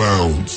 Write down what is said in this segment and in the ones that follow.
bounds.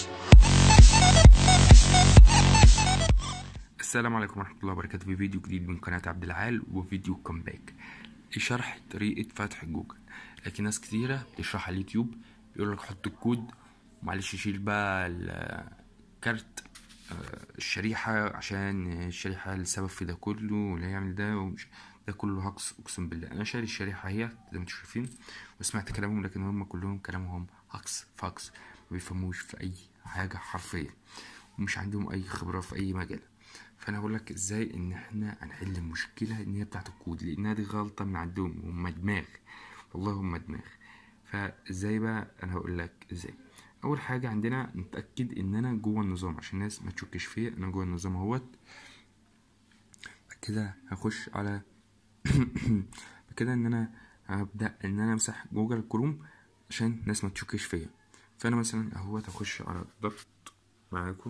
السلام عليكم ورحمة الله وبركاته في فيديو جديد من قناة عبد العال وفيديو كومباك شرح طريقة فتح جوجل لكن ناس كتيرة بتشرح على اليوتيوب يقول لك حط الكود معلش شيل بقى الكارت آه، الشريحة عشان الشريحة السبب في ده كله واللي هيعمل ده ومش ده كله هقص اقسم بالله انا شاري الشريحة هي زي ما انتم شايفين وسمعت كلامهم لكن هم كلهم كلامهم هقص فاكس ما بيفهموش في اي حاجة حرفيا ومش عندهم اي خبرة في اي مجال فانا هقول لك ازاي ان احنا هنحل المشكله ان هي بتاعت الكود لانها دي غلطه من عندهم هم دماغ والله هم دماغ فازاي بقى انا هقول لك ازاي اول حاجه عندنا نتاكد ان انا جوه النظام عشان الناس ما تشكش فيا انا جوه النظام اهوت بعد كده هخش على بعد كده ان انا هبدا ان انا امسح جوجل كروم عشان الناس ما تشكش فيا فانا مثلا اهوت هخش على ضغط معاكم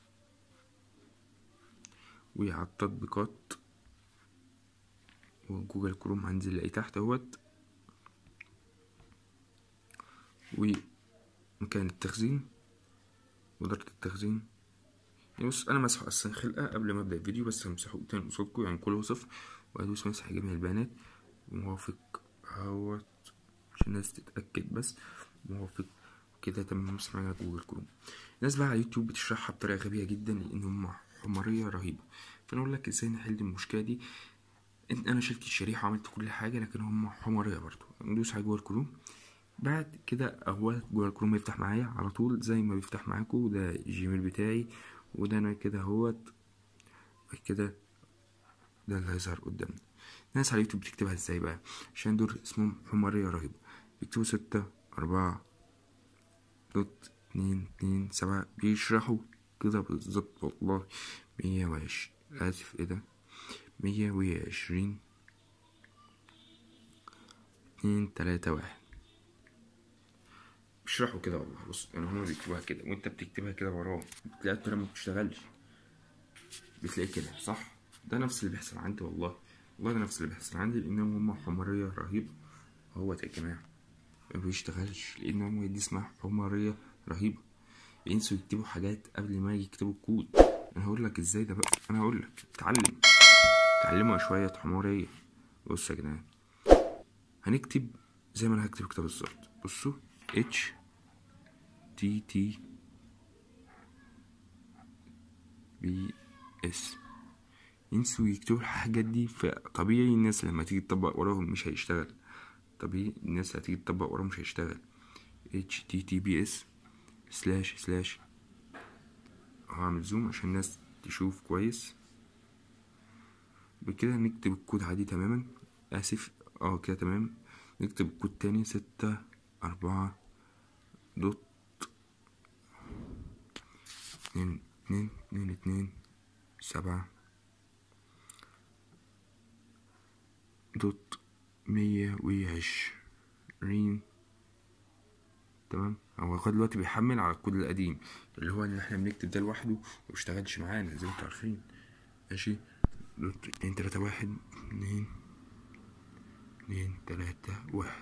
وعلى التطبيقات وجوجل كروم هنزل الاقي تحت اهوت ومكان التخزين وإدارة التخزين يعني بص أنا مسحه أصلا خلقة قبل ما أبدأ الفيديو بس همسحه تاني قصادكم يعني كله صفر وأدوس مسح جميع البيانات موافق اهوت عشان الناس تتأكد بس موافق كده تمام مسح معايا جوجل كروم الناس بقى على يوتيوب بتشرحها بطريقة غبية جدا لأن هم حمارية رهيبة فأنا أقول لك إزاي نحل المشكلة دي إن أنا شلت الشريحة وعملت كل حاجة لكن هم حمارية برضو ندوس على جوجل كروم بعد كده أهو جوجل كروم يفتح معايا على طول زي ما بيفتح معاكم ده الجيميل بتاعي وده أنا كده اهوت بعد كده ده اللي هيظهر قدامنا الناس على اليوتيوب بتكتبها ازاي بقى عشان دول اسمهم حمارية رهيبة بيكتبوا ستة أربعة دوت اتنين اتنين سبعة بيشرحوا كده بالظبط والله مية وعشرين آسف ايه ده مية وعشرين اتنين تلاتة واحد بيشرحوا كده والله بص يعني هما بيكتبوها كده وانت بتكتبها كده وراهم بتلاقي الطريقة ما بتشتغلش بتلاقي كده صح ده نفس اللي بيحصل عندي والله والله ده نفس اللي بيحصل عندي لانهم هما حمارية رهيبة هو يا جماعة ما بيشتغلش لان هما دي اسمها حمارية رهيبة ينسوا يكتبوا حاجات قبل ما يكتبوا الكود انا هقول لك ازاي ده بقى انا هقول لك اتعلم اتعلموا شوية حمارية بصوا يا جدعان هنكتب زي ما انا هكتب كده بالظبط بصوا اتش تي تي بي اس ينسوا يكتبوا الحاجات دي فطبيعي الناس لما تيجي تطبق وراهم مش هيشتغل طبيعي الناس هتيجي تطبق وراهم مش هيشتغل اتش تي تي بي اس سلاش سلاش هعمل زوم عشان الناس تشوف كويس بكده نكتب الكود عادي تماما اسف اه كده تمام نكتب الكود تاني ستة أربعة دوت اتنين اتنين اتنين اتنين سبعة دوت مية وعشرين تمام هو لغايه دلوقتي بيحمل على الكود القديم اللي هو ان احنا بنكتب ده لوحده ومبيشتغلش معانا زي ما انتوا عارفين ماشي دوت اتنين تلاتة واحد اتنين اتنين تلاتة واحد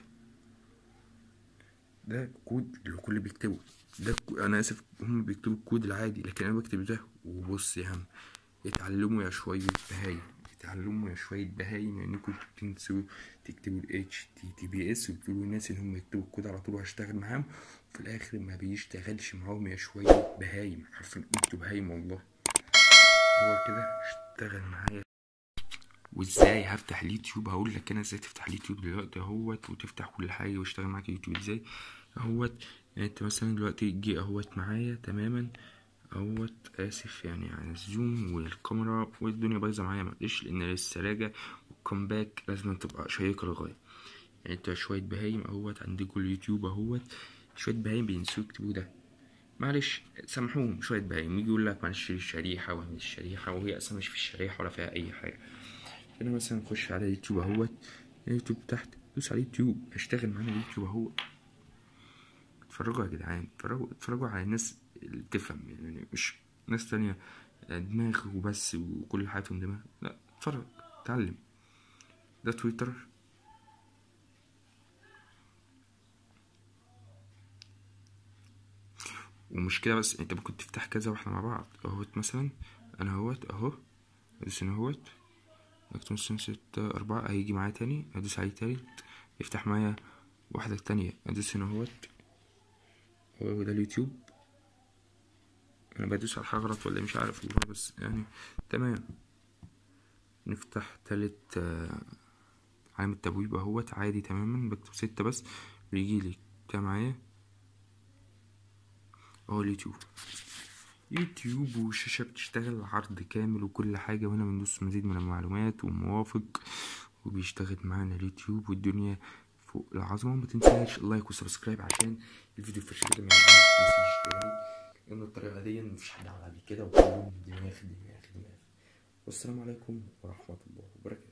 ده كود اللي الكل بيكتبه ده الكو- انا اسف هم بيكتبوا الكود العادي لكن انا بكتب ده وبص يا عم اتعلموا يا شوية بهايم اتعلموا يا شوية بهايم انكم تنسوا تكتبوا ال HTTPS وتقولوا للناس ان هم يكتبوا الكود على طول وهشتغل معاهم وفي الاخر ما بيشتغلش معاهم يا شوية بهايم حرفيا انتوا بهايم والله هو كده اشتغل معايا وازاي هفتح اليوتيوب هقول لك انا ازاي تفتح اليوتيوب دلوقتي اهوت وتفتح كل حاجه واشتغل معاك اليوتيوب ازاي اهوت يعني انت مثلا دلوقتي جي اهوت معايا تماما اهوت اسف يعني على الزوم والكاميرا والدنيا بايظه معايا معلش لان لسه راجع والكومباك لازم تبقى شيقه للغايه يعني انت شويه بهايم اهوت عندكم اليوتيوب اهوت شويه بهايم بينسوا يكتبوا ده معلش سامحوهم شويه بهايم يجي يقول لك معلش الشريحه واعمل الشريحه وهي اصلا مش في الشريحه ولا فيها اي حاجه انا مثلا نخش على اليوتيوب اهوت اليوتيوب تحت دوس على اليوتيوب اشتغل معانا اليوتيوب اهو اتفرجوا يا جدعان اتفرجوا اتفرجوا على الناس اللي بتفهم يعني مش ناس تانية دماغ وبس وكل حياتهم دماغ لا اتفرج اتعلم ده تويتر ومشكلة بس انت ممكن تفتح كذا واحنا مع بعض اهوت مثلا انا اهوت اهو ادوس هنا اهوت اكتب مثلا ستة اربعة هيجي معايا تاني ادوس عليه تالت يفتح معايا واحدة تانية ادوس هنا اهوت هو ده اليوتيوب انا بدوس على حاجة غلط ولا إيه مش عارف والله بس يعني تمام نفتح تالت آه، علامة تبويب اهوت عادي تماما بكتب ستة بس بيجيلي بتاع معايا اهو اليوتيوب يوتيوب والشاشة بتشتغل عرض كامل وكل حاجة وهنا بندوس مزيد من المعلومات وموافق وبيشتغل معانا اليوتيوب والدنيا فوق العظمة وما تنساش اللايك والسبسكرايب عشان الفيديو الفشل ده ما ينسيش تاني لأن الطريقة دي مفيش حد عملها قبل كده وكلهم دماغ دماغ دماغ والسلام عليكم ورحمة الله وبركاته